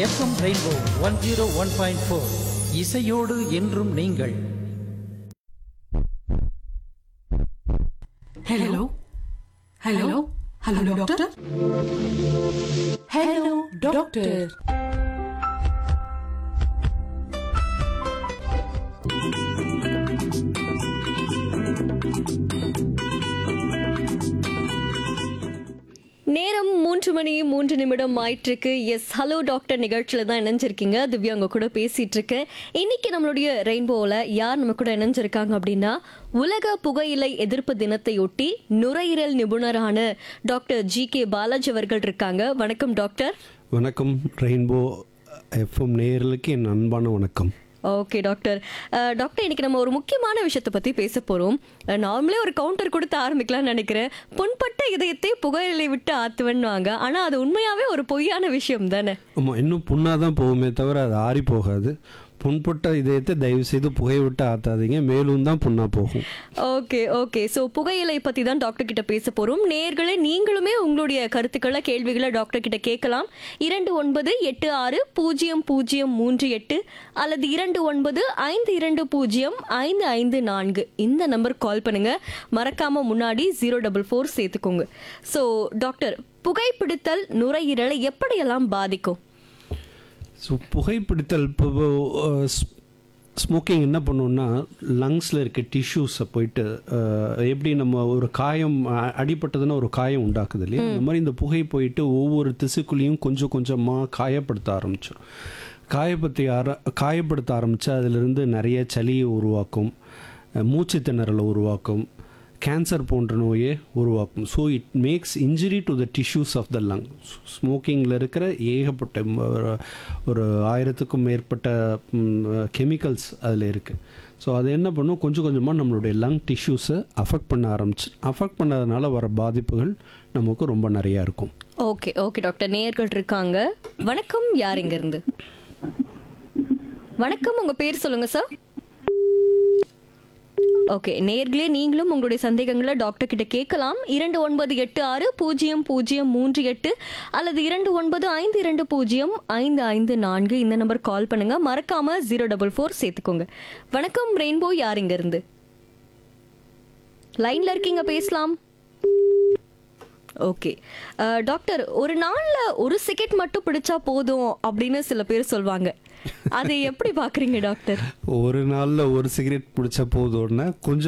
FM Rainbow one zero one point four இசையோடு என்றும் நீங்கள் hello hello hello doctor hello doctor நேரம் மூன்று மணி மூன்று நிமிடம் ஆயிட்டிருக்கு எஸ் ஹலோ டாக்டர் நிகழ்ச்சியில தான் இணைஞ்சிருக்கீங்க திவ்யா உங்க கூட பேசிட்டு இருக்கேன் இன்னைக்கு நம்மளுடைய ரெயின்போவில் யார் நம்ம கூட இணைஞ்சிருக்காங்க அப்படின்னா உலக புகையிலை எதிர்ப்பு தினத்தையொட்டி நுரையீரல் நிபுணரான டாக்டர் ஜி கே பாலாஜி அவர்கள் இருக்காங்க வணக்கம் டாக்டர் வணக்கம் ரெயின்போ எஃப்எம் நேயர்களுக்கு என் அன்பான வணக்கம் ஓகே டாக்டர் அஹ், டாக்டர் இன்னைக்கு நம்ம ஒரு முக்கியமான விஷயத்தை பத்தி பேச போறோம் அஹ், நார்மலே ஒரு கவுண்டர் கொடுத்து ஆரம்பிக்கலாம்னு நினைக்கிறேன் புண்பட்ட இதயத்தை புகையிலை விட்டு ஆத்துவன்னுவாங்க ஆனா அது உண்மையாவே ஒரு பொய்யான விஷயம் தானே ஆமாம் இன்னும் புண்ணாக தான் போகுமே தவிர அது ஆறி போகாது புண்பட்ட இதயத்தை தயவு செய்து புகை விட்டு ஆத்தாதீங்க மேலும் தான் புண்ணாக போகும் ஓகே ஓகே ஸோ புகையிலை பற்றி தான் டாக்டர் கிட்ட பேச போகிறோம் நேர்களே நீங்களுமே உங்களுடைய கருத்துக்களை கேள்விகளை டாக்டர் கிட்ட கேட்கலாம் இரண்டு ஒன்பது எட்டு ஆறு பூஜ்ஜியம் பூஜ்ஜியம் மூன்று எட்டு அல்லது இரண்டு ஒன்பது ஐந்து இரண்டு பூஜ்ஜியம் ஐந்து ஐந்து நான்கு இந்த நம்பர் கால் பண்ணுங்க மறக்காம முன்னாடி ஜீரோ டபுள் ஃபோர் சேர்த்துக்கோங்க ஸோ டாக்டர் புகைப்பிடித்தல் நுரையீரலை எப்படியெல்லாம் பாதிக்கும் ஸோ புகைப்பிடித்தல் இப்போ ஸ்மோக்கிங் என்ன பண்ணுன்னா லங்ஸில் இருக்க டிஷ்யூஸை போயிட்டு அஹ், எப்படி நம்ம ஒரு காயம் அ- அடிபட்டதுன்னா ஒரு காயம் உண்டாக்குது இல்லையா அந்த மாதிரி இந்த புகை போயிட்டு ஒவ்வொரு திசுக்குள்ளேயும் கொஞ்சம் கொஞ்சமாக காயப்படுத்த ஆரம்பிச்சிடும் காயப்படுத்தி ஆர காயப்படுத்த ஆரம்பித்தா அதிலிருந்து நிறைய சளியை உருவாக்கும் அஹ், மூச்சு திணறலை உருவாக்கும் கேன்சர் போன்ற நோயை உருவாக்கும் so it makes injury to the tissues of the lung ஸ்மோக்கிங்கில் இருக்கிற ஏகப்பட்ட ம, ஒரு- ஒரு ஆயிரத்துக்கும் மேற்பட்ட கெமிக்கல்ஸ் அதில் இருக்குது ஸோ அது என்ன பண்ணும் கொஞ்சம் கொஞ்சமாக நம்மளுடைய லங் டிஷ்யூஸை அஃபெக்ட் பண்ண ஆரம்பிச்சு அஃபெக்ட் பண்ணதுனால வர பாதிப்புகள் நமக்கு ரொம்ப நிறையா இருக்கும் ஓகே ஓகே டாக்டர் நேயர்கள் இருக்காங்க வணக்கம் யார் இங்க இருந்து வணக்கம் உங்க பேர் சொல்லுங்க சார் ஓகே நேர்களே நீங்களும் உங்களுடைய சந்தேகங்களை டாக்டர் கிட்ட கேட்கலாம் இரண்டு ஒன்பது எட்டு ஆறு பூஜ்ஜியம் பூஜ்ஜியம் மூன்று எட்டு அல்லது இரண்டு ஒன்பது ஐந்து இரண்டு பூஜ்ஜியம் ஐந்து ஐந்து நான்கு இந்த நம்பர் கால் பண்ணுங்க மறக்காம ஜீரோ டபுள் ஃபோர் சேர்த்துக்கோங்க வணக்கம் ரெயின்போ யார் இங்க இருந்து லைன்ல இருக்கீங்க பேசலாம் ஓகே அஹ், டாக்டர் ஒரு நாள்ல ஒரு சிகரெட் மட்டும் பிடிச்சா போதும் அப்படின்னு சில பேர் சொல்வாங்க அதை எப்படி பாக்குறீங்க டாக்டர் ஒரு நாளில் ஒரு சிகரெட் பிடிச்ச போதும்னா கொஞ்சம்